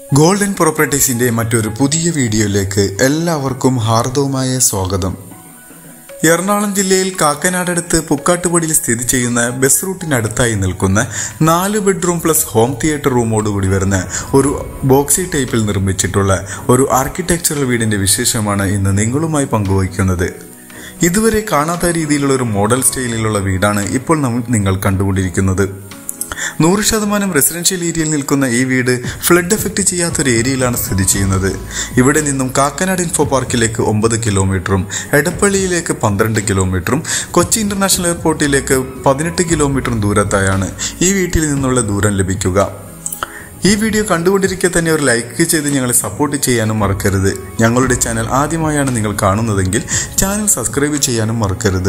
golden പ്രോപ്പർട്ടീസിന്റെ മറ്റൊരു പുതിയ വീഡിയോയിലേക്ക് എല്ലാവർക്കും ഹാർദവുമായ സ്വാഗതം എറണാകുളം ജില്ലയിൽ കാക്കനാടടുത്ത് പുക്കാട്ടുപടിയിൽ സ്ഥിതി ചെയ്യുന്ന ബസ് റൂട്ടിനടുത്തായി നിൽക്കുന്ന നാല് ബെഡ്റൂം പ്ലസ് ഹോം തിയേറ്റർ റൂമോടുകൂടി വരുന്ന ഒരു ബോക്സി ടൈപ്പിൽ നിർമ്മിച്ചിട്ടുള്ള ഒരു ആർക്കിടെക്ചറൽ വീടിന്റെ വിശേഷമാണ് ഇന്ന് നിങ്ങളുമായി പങ്കുവയ്ക്കുന്നത് ഇതുവരെ കാണാത്ത രീതിയിലുള്ള ഒരു മോഡൽ സ്റ്റൈലിലുള്ള വീടാണ് ഇപ്പോൾ നമ്മൾ നിങ്ങൾ കണ്ടുകൊണ്ടിരിക്കുന്നത് നൂറ് ശതമാനം റെസിഡൻഷ്യൽ ഏരിയയിൽ നിൽക്കുന്ന ഈ വീട് ഫ്ലഡ് എഫക്റ്റ് ചെയ്യാത്തൊരു ഏരിയയിലാണ് സ്ഥിതി ചെയ്യുന്നത് ഇവിടെ നിന്നും കാക്കനാട് ഇൻഫോ പാർക്കിലേക്ക് ഒമ്പത് കിലോമീറ്ററും എടപ്പള്ളിയിലേക്ക് പന്ത്രണ്ട് കിലോമീറ്ററും കൊച്ചി ഇന്റർനാഷണൽ എയർപോർട്ടിലേക്ക് പതിനെട്ട് കിലോമീറ്ററും ദൂരത്തായാണ് ഈ വീട്ടിൽ നിന്നുള്ള ദൂരം ലഭിക്കുക ഈ വീഡിയോ കണ്ടുകൊണ്ടിരിക്കെ തന്നെ ഒരു ലൈക്ക് ചെയ്ത് ഞങ്ങളെ സപ്പോർട്ട് ചെയ്യാനും മറക്കരുത് ഞങ്ങളുടെ ചാനൽ ആദ്യമായാണ് നിങ്ങൾ കാണുന്നതെങ്കിൽ ചാനൽ സബ്സ്ക്രൈബ് ചെയ്യാനും മറക്കരുത്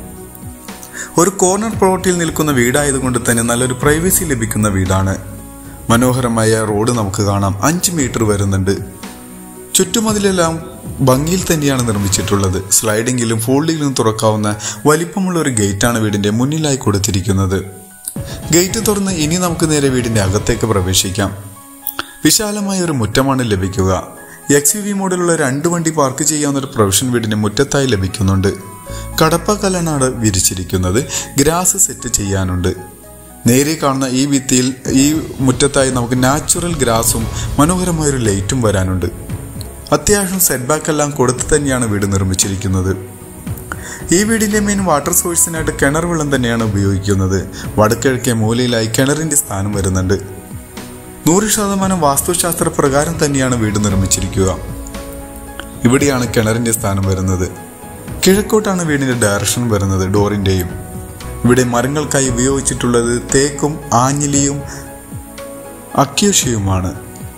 ഒരു കോർണർ പ്ലോട്ടിൽ നിൽക്കുന്ന വീടായതുകൊണ്ട് തന്നെ നല്ലൊരു പ്രൈവസി ലഭിക്കുന്ന വീടാണ് മനോഹരമായ റോഡ് നമുക്ക് കാണാം അഞ്ച് മീറ്റർ വരുന്നുണ്ട് ചുറ്റുമതിലെല്ലാം ഭംഗിയിൽ തന്നെയാണ് നിർമ്മിച്ചിട്ടുള്ളത് സ്ലൈഡിങ്ങിലും ഫോൾഡിങ്ങിലും തുറക്കാവുന്ന വലിപ്പമുള്ള ഒരു ഗേറ്റാണ് വീടിന്റെ മുന്നിലായി കൊടുത്തിരിക്കുന്നത് ഗേറ്റ് തുറന്ന് ഇനി നമുക്ക് നേരെ വീടിന്റെ അകത്തേക്ക് പ്രവേശിക്കാം വിശാലമായ ഒരു മുറ്റമാണ് ലഭിക്കുക എക്സ് യു വി മോഡലുള്ള രണ്ട് വണ്ടി പാർക്ക് ചെയ്യാവുന്ന ഒരു പ്രൊവിഷൻ വീടിന്റെ മുറ്റത്തായി ലഭിക്കുന്നുണ്ട് കടപ്പ കല്ലനാണ് വിരിച്ചിരിക്കുന്നത് ഗ്രാസ് സെറ്റ് ചെയ്യാനുണ്ട് നേരെ കാണുന്ന ഈ ഭിത്തിയിൽ ഈ മുറ്റത്തായി നമുക്ക് നാച്ചുറൽ ഗ്രാസും മനോഹരമായ ഒരു ലൈറ്റും വരാനുണ്ട് അത്യാവശ്യം സെറ്റ് ബാക്ക് എല്ലാം കൊടുത്ത് തന്നെയാണ് വീട് നിർമ്മിച്ചിരിക്കുന്നത് ഈ വീടിന്റെ മെയിൻ വാട്ടർ സോഴ്സിനായിട്ട് കിണർ വെള്ളം തന്നെയാണ് ഉപയോഗിക്കുന്നത് വടക്കിഴക്കേ മൂലയിലായി കിണറിന്റെ സ്ഥാനം വരുന്നുണ്ട് നൂറ് ശതമാനം വാസ്തുശാസ്ത്ര പ്രകാരം തന്നെയാണ് വീട് നിർമ്മിച്ചിരിക്കുക ഇവിടെയാണ് കിണറിന്റെ സ്ഥാനം വരുന്നത് കിഴക്കോട്ടാണ് വീടിന്റെ ഡയറക്ഷൻ വരുന്നത് ഡോറിന്റെയും ഇവിടെ മരങ്ങൾക്കായി ഉപയോഗിച്ചിട്ടുള്ളത് തേക്കും ആഞ്ഞിലിയും അക്യൂഷ്യയുമാണ്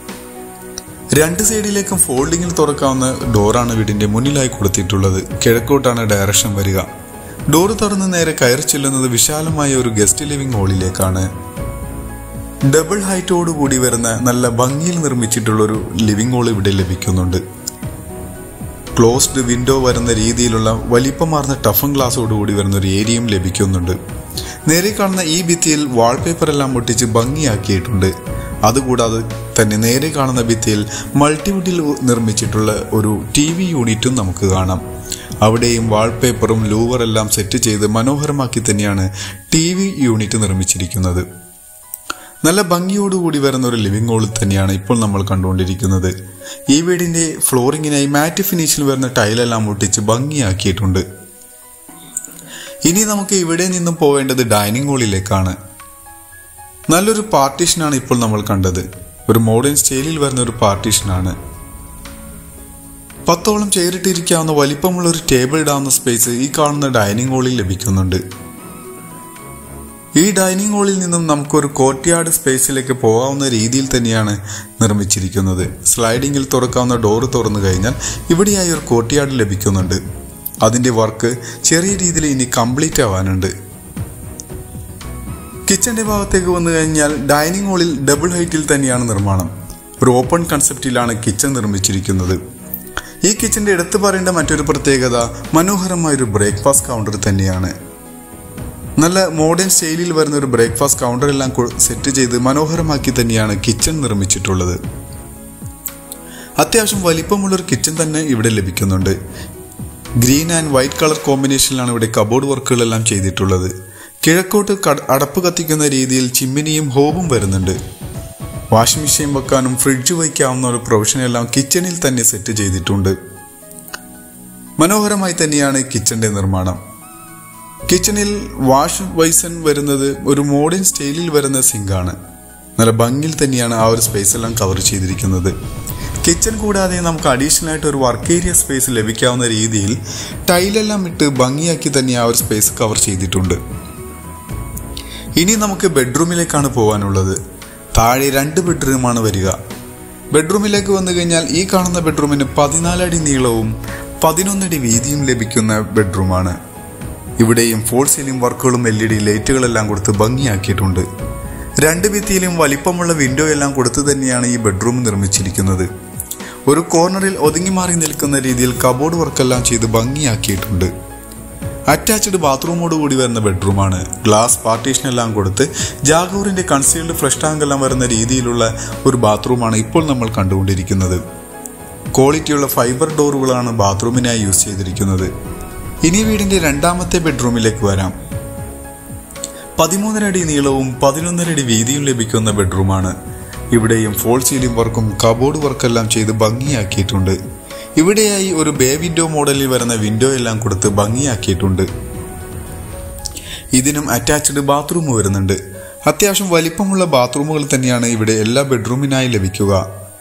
രണ്ട് സൈഡിലേക്കും ഫോൾഡിങ്ങിൽ തുറക്കാവുന്ന ഡോറാണ് വീടിന്റെ മുന്നിലായി കൊടുത്തിട്ടുള്ളത് കിഴക്കോട്ടാണ് ഡയറക്ഷൻ വരിക ഡോർ തുറന്ന് നേരെ കയറി ചെല്ലുന്നത് വിശാലമായ ഒരു ഗസ്റ്റ് ലിവിംഗ് ഹാളിലേക്കാണ് ഡബിൾ ഹൈറ്റോട് കൂടി വരുന്ന നല്ല ഭംഗിയിൽ നിർമ്മിച്ചിട്ടുള്ള ഒരു ലിവിംഗ് ഹാൾ ഇവിടെ ലഭിക്കുന്നുണ്ട് ക്ലോസ്ഡ് വിൻഡോ വരുന്ന രീതിയിലുള്ള വലിപ്പമാർന്ന ടഫൻ ഗ്ലാസ്സോട് കൂടി വരുന്ന ഒരു ഏരിയയും ലഭിക്കുന്നുണ്ട് നേരെ കാണുന്ന ഈ ഭിത്തിയിൽ വാൾപേപ്പർ എല്ലാം ഒട്ടിച്ച് ഭംഗിയാക്കിയിട്ടുണ്ട് അതുകൂടാതെ തന്നെ നേരെ കാണുന്ന ഭിത്തിയിൽ മൾട്ടിവുഡിൽ നിർമ്മിച്ചിട്ടുള്ള ഒരു ടി വി യൂണിറ്റും നമുക്ക് കാണാം അവിടെയും വാൾപേപ്പറും ലൂവറെല്ലാം സെറ്റ് ചെയ്ത് മനോഹരമാക്കി തന്നെയാണ് ടി വി യൂണിറ്റ് നിർമ്മിച്ചിരിക്കുന്നത് നല്ല ഭംഗിയോടുകൂടി വരുന്ന ഒരു ലിവിംഗ് ഹാളിൽ തന്നെയാണ് ഇപ്പോൾ നമ്മൾ കണ്ടുകൊണ്ടിരിക്കുന്നത് ഈ വീടിന്റെ ഫ്ലോറിങ്ങിനായി മാറ്റ് ഫിനിഷിൽ വരുന്ന ടൈലെല്ലാം ഒട്ടിച്ച് ഭംഗിയാക്കിയിട്ടുണ്ട് ഇനി നമുക്ക് ഇവിടെ നിന്നും പോവേണ്ടത് ഡൈനിങ് ഹാളിലേക്കാണ് നല്ലൊരു പാർട്ടീഷനാണ് ഇപ്പോൾ നമ്മൾ കണ്ടത് ഒരു മോഡേൺ സ്റ്റൈലിൽ വരുന്ന ഒരു പാർട്ടീഷനാണ് പത്തോളം ചെയറിട്ടിരിക്കാവുന്ന വലിപ്പമുള്ള ഒരു ടേബിൾ ഇടാവുന്ന സ്പേസ് ഈ കാണുന്ന ഡൈനിങ് ഹാളിൽ ലഭിക്കുന്നുണ്ട് ഈ ഡൈനിങ് ഹാളിൽ നിന്നും നമുക്കൊരു കോർട്ട്യാർഡ് സ്പേസിലേക്ക് പോകാവുന്ന രീതിയിൽ തന്നെയാണ് നിർമ്മിച്ചിരിക്കുന്നത് സ്ലൈഡിങ്ങിൽ തുറക്കാവുന്ന ഡോറ് തുറന്നു കഴിഞ്ഞാൽ ഇവിടെയായി ഒരു കോർട്ട്യാർഡ് ലഭിക്കുന്നുണ്ട് അതിന്റെ വർക്ക് ചെറിയ രീതിയിൽ ഇനി കംപ്ലീറ്റ് ആവാനുണ്ട് കിച്ചന്റെ ഭാഗത്തേക്ക് വന്നു കഴിഞ്ഞാൽ ഡൈനിങ് ഹാളിൽ ഡബിൾ ഹൈറ്റിൽ തന്നെയാണ് നിർമ്മാണം ഒരു ഓപ്പൺ കൺസെപ്റ്റിലാണ് കിച്ചൺ നിർമ്മിച്ചിരിക്കുന്നത് ഈ കിച്ചന്റെ എടുത്തു പറയേണ്ട മറ്റൊരു പ്രത്യേകത മനോഹരമായ ഒരു ബ്രേക്ക്ഫാസ്റ്റ് കൗണ്ടർ തന്നെയാണ് നല്ല മോഡേൺ സ്റ്റൈലിൽ വരുന്ന ഒരു ബ്രേക്ക്ഫാസ്റ്റ് കൗണ്ടർ എല്ലാം സെറ്റ് ചെയ്ത് മനോഹരമാക്കി തന്നെയാണ് കിച്ചൺ നിർമ്മിച്ചിട്ടുള്ളത് അത്യാവശ്യം വലിപ്പമുള്ള ഒരു കിച്ചൺ തന്നെ ഇവിടെ ലഭിക്കുന്നുണ്ട് ഗ്രീൻ ആൻഡ് വൈറ്റ് കളർ കോമ്പിനേഷനിലാണ് ഇവിടെ കബോർഡ് വർക്കുകളെല്ലാം ചെയ്തിട്ടുള്ളത് കിഴക്കോട്ട് അടപ്പ് കത്തിക്കുന്ന രീതിയിൽ ചിമ്മിനിയും ഹോബും വരുന്നുണ്ട് വാഷിംഗ് മെഷീൻ വെക്കാനും ഫ്രിഡ്ജ് വയ്ക്കാവുന്ന ഒരു പ്രൊവിഷനെല്ലാം കിച്ചണിൽ തന്നെ സെറ്റ് ചെയ്തിട്ടുണ്ട് മനോഹരമായി തന്നെയാണ് കിച്ചന്റെ നിർമ്മാണം കിച്ചണിൽ വാഷ് വൈസൺ വരുന്നത് ഒരു മോഡേൺ സ്റ്റൈലിൽ വരുന്ന സിങ്കാണ് നല്ല ഭംഗിയിൽ തന്നെയാണ് ആ ഒരു സ്പേസ് എല്ലാം കവർ ചെയ്തിരിക്കുന്നത് കിച്ചൺ കൂടാതെ നമുക്ക് അഡീഷണൽ ആയിട്ട് ഒരു വർക്ക് ഏരിയ സ്പേസ് ലഭിക്കാവുന്ന രീതിയിൽ ടൈലെല്ലാം ഇട്ട് ഭംഗിയാക്കി തന്നെ ആ ഒരു സ്പേസ് കവർ ചെയ്തിട്ടുണ്ട് ഇനി നമുക്ക് ബെഡ്റൂമിലേക്കാണ് പോകാനുള്ളത് താഴെ രണ്ട് ബെഡ്റൂമാണ് വരിക ബെഡ്റൂമിലേക്ക് വന്നു കഴിഞ്ഞാൽ ഈ കാണുന്ന ബെഡ്റൂമിന് പതിനാലടി നീളവും പതിനൊന്നടി വീതിയും ലഭിക്കുന്ന ബെഡ്റൂമാണ് ഇവിടെയും ഫോൾ സീലിംഗ് വർക്കുകളും എൽ ഇ ഡി ലൈറ്റുകളെല്ലാം കൊടുത്ത് ഭംഗിയാക്കിയിട്ടുണ്ട് രണ്ട് ഭിത്തിയിലും വലിപ്പമുള്ള വിൻഡോ എല്ലാം കൊടുത്തു തന്നെയാണ് ഈ ബെഡ്റൂം നിർമ്മിച്ചിരിക്കുന്നത് ഒരു കോർണറിൽ ഒതുങ്ങി മാറി നിൽക്കുന്ന രീതിയിൽ കബോർഡ് വർക്കെല്ലാം ചെയ്ത് ഭംഗിയാക്കിയിട്ടുണ്ട് അറ്റാച്ച്ഡ് ബാത്റൂമോട് കൂടി വരുന്ന ബെഡ്റൂമാണ് ഗ്ലാസ് പാർട്ടീഷൻ എല്ലാം കൊടുത്ത് ജാഗൂറിന്റെ കൺസീൽഡ് ഫ്ലഷ് ടാങ്ക് എല്ലാം വരുന്ന രീതിയിലുള്ള ഒരു ബാത്റൂമാണ് ഇപ്പോൾ നമ്മൾ കണ്ടുകൊണ്ടിരിക്കുന്നത് ക്വാളിറ്റിയുള്ള ഫൈബർ ഡോറുകളാണ് ബാത്റൂമിനായി യൂസ് ചെയ്തിരിക്കുന്നത് ഇനി വീടിന്റെ രണ്ടാമത്തെ ബെഡ്റൂമിലേക്ക് വരാം പതിമൂന്നര അടി നീളവും പതിനൊന്നര അടി വീതിയും ലഭിക്കുന്ന ബെഡ്റൂമാണ് ഇവിടെയും ഫോൾ സീലിംഗ് വർക്കും കബോർഡ് വർക്കെല്ലാം ചെയ്ത് ഭംഗിയാക്കിയിട്ടുണ്ട് ഇവിടെയായി ഒരു ബേ വിൻഡോ മോഡലിൽ വരുന്ന വിൻഡോ എല്ലാം കൊടുത്ത് ഭംഗിയാക്കിയിട്ടുണ്ട് ഇതിനും അറ്റാച്ച്ഡ് ബാത്റൂം വരുന്നുണ്ട് അത്യാവശ്യം വലിപ്പമുള്ള ബാത്റൂമുകൾ തന്നെയാണ് ഇവിടെ എല്ലാ ബെഡ്റൂമിനായി ലഭിക്കുക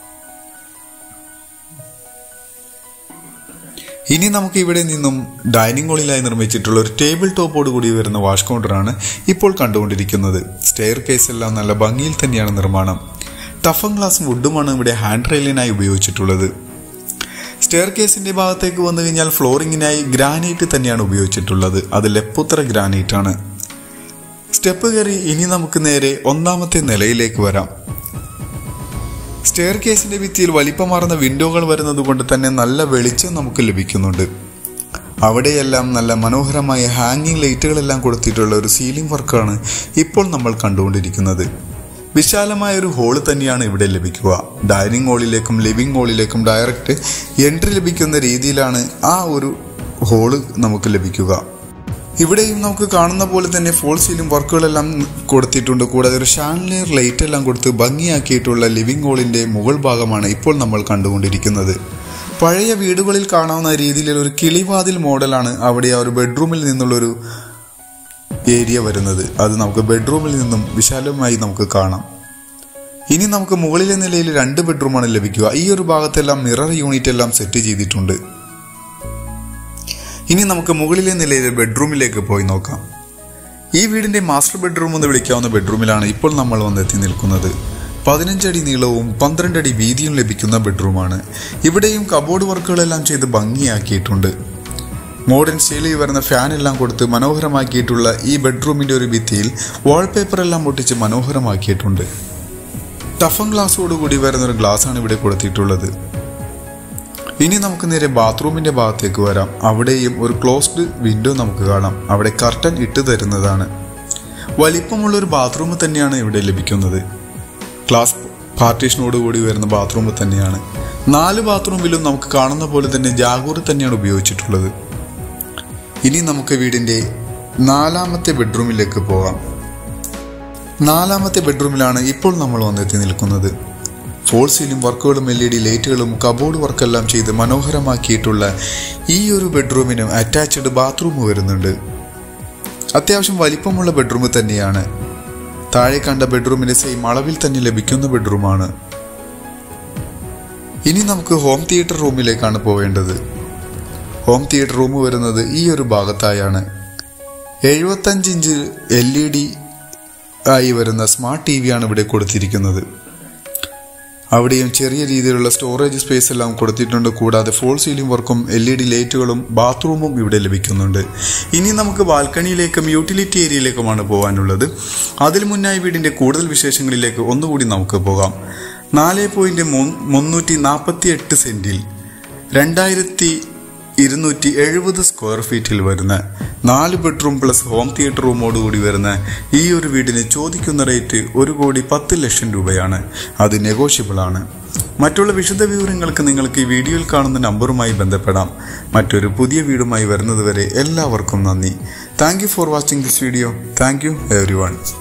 ഇനി നമുക്ക് ഇവിടെ നിന്നും ഡൈനിങ് ഹാളിലായി നിർമ്മിച്ചിട്ടുള്ള ഒരു ടേബിൾ ടോപ്പോട് കൂടി വരുന്ന വാഷ് കൗണ്ടറാണ് ഇപ്പോൾ കണ്ടുകൊണ്ടിരിക്കുന്നത് സ്റ്റെയർ കേസ് എല്ലാം നല്ല ഭംഗിയിൽ തന്നെയാണ് നിർമ്മാണം ടഫൻ ഗ്ലാസും വുഡുമാണ് ഇവിടെ ഹാൻഡ് റെയിലിനായി ഉപയോഗിച്ചിട്ടുള്ളത് സ്റ്റെയർ കേസിന്റെ ഭാഗത്തേക്ക് വന്നു കഴിഞ്ഞാൽ ഫ്ലോറിങ്ങിനായി ഗ്രാനൈറ്റ് തന്നെയാണ് ഉപയോഗിച്ചിട്ടുള്ളത് അത് ലെപ്പുത്തറ ഗ്രാനൈറ്റ് ആണ് സ്റ്റെപ്പ് കയറി ഇനി നമുക്ക് നേരെ ഒന്നാമത്തെ നിലയിലേക്ക് വരാം സ്റ്റെയർ കേസിന്റെ ഭിത്തിയിൽ വലിപ്പമാർന്ന വിൻഡോകൾ വരുന്നത് കൊണ്ട് തന്നെ നല്ല വെളിച്ചം നമുക്ക് ലഭിക്കുന്നുണ്ട് അവിടെയെല്ലാം നല്ല മനോഹരമായ ഹാങ്ങിങ് ലൈറ്റുകളെല്ലാം കൊടുത്തിട്ടുള്ള ഒരു സീലിംഗ് വർക്കാണ് ഇപ്പോൾ നമ്മൾ കണ്ടുകൊണ്ടിരിക്കുന്നത് വിശാലമായ ഒരു ഹോള് തന്നെയാണ് ഇവിടെ ലഭിക്കുക ഡൈനിങ് ഹാളിലേക്കും ലിവിംഗ് ഹാളിലേക്കും ഡയറക്റ്റ് എൻട്രി ലഭിക്കുന്ന രീതിയിലാണ് ആ ഒരു ഹോള് നമുക്ക് ലഭിക്കുക ഇവിടെയും നമുക്ക് കാണുന്ന പോലെ തന്നെ ഫോൾ സീലിംഗ് വർക്കുകളെല്ലാം കൊടുത്തിട്ടുണ്ട് കൂടാതെ ഒരു ഷാൻലിയർ ലൈറ്റ് എല്ലാം കൊടുത്ത് ഭംഗിയാക്കിയിട്ടുള്ള ലിവിംഗ് ഹാളിന്റെ മുകൾ ഭാഗമാണ് ഇപ്പോൾ നമ്മൾ കണ്ടുകൊണ്ടിരിക്കുന്നത് പഴയ വീടുകളിൽ കാണാവുന്ന രീതിയിലുള്ള ഒരു കിളിവാതിൽ മോഡലാണ് അവിടെ ആ ഒരു ബെഡ്റൂമിൽ നിന്നുള്ളൊരു ഏരിയ വരുന്നത് അത് നമുക്ക് ബെഡ്റൂമിൽ നിന്നും വിശാലമായി നമുക്ക് കാണാം ഇനി നമുക്ക് മുകളിലെ നിലയിൽ രണ്ട് ബെഡ്റൂമാണ് ലഭിക്കുക ഈ ഒരു ഭാഗത്തെല്ലാം മിറർ യൂണിറ്റ് എല്ലാം സെറ്റ് ചെയ്തിട്ടുണ്ട് ഇനി നമുക്ക് മുകളിലെ നിലയിലെ ബെഡ്റൂമിലേക്ക് പോയി നോക്കാം ഈ വീടിന്റെ മാസ്റ്റർ ബെഡ്റൂം എന്ന് വിളിക്കാവുന്ന ബെഡ്റൂമിലാണ് ഇപ്പോൾ നമ്മൾ വന്നെത്തി നിൽക്കുന്നത് പതിനഞ്ചടി നീളവും പന്ത്രണ്ട് അടി വീതിയും ലഭിക്കുന്ന ബെഡ്റൂമാണ് ഇവിടെയും കബോർഡ് വർക്കുകളെല്ലാം ചെയ്ത് ഭംഗിയാക്കിയിട്ടുണ്ട് മോഡേൺ സ്റ്റൈലിൽ വരുന്ന ഫാൻ എല്ലാം കൊടുത്ത് മനോഹരമാക്കിയിട്ടുള്ള ഈ ബെഡ്റൂമിന്റെ ഒരു ഭിത്തിയിൽ വാൾപേപ്പർ എല്ലാം ഒട്ടിച്ച് മനോഹരമാക്കിയിട്ടുണ്ട് ടഫൻ ഗ്ലാസ്സോട് കൂടി വരുന്ന ഒരു ഗ്ലാസ് ആണ് ഇവിടെ കൊടുത്തിട്ടുള്ളത് ഇനി നമുക്ക് നേരെ ബാത്റൂമിന്റെ ഭാഗത്തേക്ക് വരാം അവിടെയും ഒരു ക്ലോസ്ഡ് വിൻഡോ നമുക്ക് കാണാം അവിടെ കർട്ടൻ ഇട്ട് തരുന്നതാണ് വലിപ്പമുള്ള ഒരു ബാത്റൂം തന്നെയാണ് ഇവിടെ ലഭിക്കുന്നത് ക്ലാസ് പാർട്ടീഷനോട് കൂടി വരുന്ന ബാത്റൂം തന്നെയാണ് നാല് ബാത്റൂമിലും നമുക്ക് കാണുന്ന പോലെ തന്നെ ജാഗൂർ തന്നെയാണ് ഉപയോഗിച്ചിട്ടുള്ളത് ഇനി നമുക്ക് വീടിന്റെ നാലാമത്തെ ബെഡ്റൂമിലേക്ക് പോകാം നാലാമത്തെ ബെഡ്റൂമിലാണ് ഇപ്പോൾ നമ്മൾ വന്നെത്തി നിൽക്കുന്നത് ഫോൾ സീലിംഗ് വർക്കുകളും എൽ ഇ ഡി ലൈറ്റുകളും കബോർഡ് വർക്കെല്ലാം ചെയ്ത് മനോഹരമാക്കിയിട്ടുള്ള ഈ ഒരു ബെഡ്റൂമിനും അറ്റാച്ച്ഡ് ബാത്റൂം വരുന്നുണ്ട് അത്യാവശ്യം വലിപ്പമുള്ള ബെഡ്റൂം തന്നെയാണ് താഴെ കണ്ട ബെഡ്റൂമിന് സെയിം അളവിൽ തന്നെ ലഭിക്കുന്ന ബെഡ്റൂമാണ് ഇനി നമുക്ക് ഹോം തിയേറ്റർ റൂമിലേക്കാണ് പോവേണ്ടത് ഹോം തിയേറ്റർ റൂം വരുന്നത് ഈ ഒരു ഭാഗത്തായാണ് എഴുപത്തഞ്ച് ഇഞ്ച് എൽ ഇ ഡി ആയി വരുന്ന സ്മാർട്ട് ടി വിയാണ് ഇവിടെ കൊടുത്തിരിക്കുന്നത് അവിടെയും ചെറിയ രീതിയിലുള്ള സ്റ്റോറേജ് സ്പേസ് എല്ലാം കൊടുത്തിട്ടുണ്ട് കൂടാതെ ഫോൾ സീലിംഗ് വർക്കും എൽ ഇ ഡി ലൈറ്റുകളും ബാത്റൂമും ഇവിടെ ലഭിക്കുന്നുണ്ട് ഇനി നമുക്ക് ബാൽക്കണിയിലേക്കും യൂട്ടിലിറ്റി ഏരിയയിലേക്കുമാണ് പോകാനുള്ളത് അതിൽ മുന്നായി വീടിന്റെ കൂടുതൽ വിശേഷങ്ങളിലേക്ക് ഒന്നുകൂടി നമുക്ക് പോകാം നാല് പോയിന്റ് മുന്നൂറ്റി നാൽപ്പത്തി എട്ട് സെന്റിൽ രണ്ടായിരത്തി ഇരുന്നൂറ്റി എഴുപത് സ്ക്വയർ ഫീറ്റിൽ വരുന്ന നാല് ബെഡ്റൂം പ്ലസ് ഹോം തിയേറ്റർ റൂമോടുകൂടി വരുന്ന ഈ ഒരു വീടിന് ചോദിക്കുന്ന റേറ്റ് ഒരു കോടി പത്ത് ലക്ഷം രൂപയാണ് അത് നെഗോഷ്യബിൾ ആണ് മറ്റുള്ള വിശദ വിവരങ്ങൾക്ക് നിങ്ങൾക്ക് ഈ വീഡിയോയിൽ കാണുന്ന നമ്പറുമായി ബന്ധപ്പെടാം മറ്റൊരു പുതിയ വീടുമായി വരുന്നതുവരെ എല്ലാവർക്കും നന്ദി thank you for watching this video thank you every one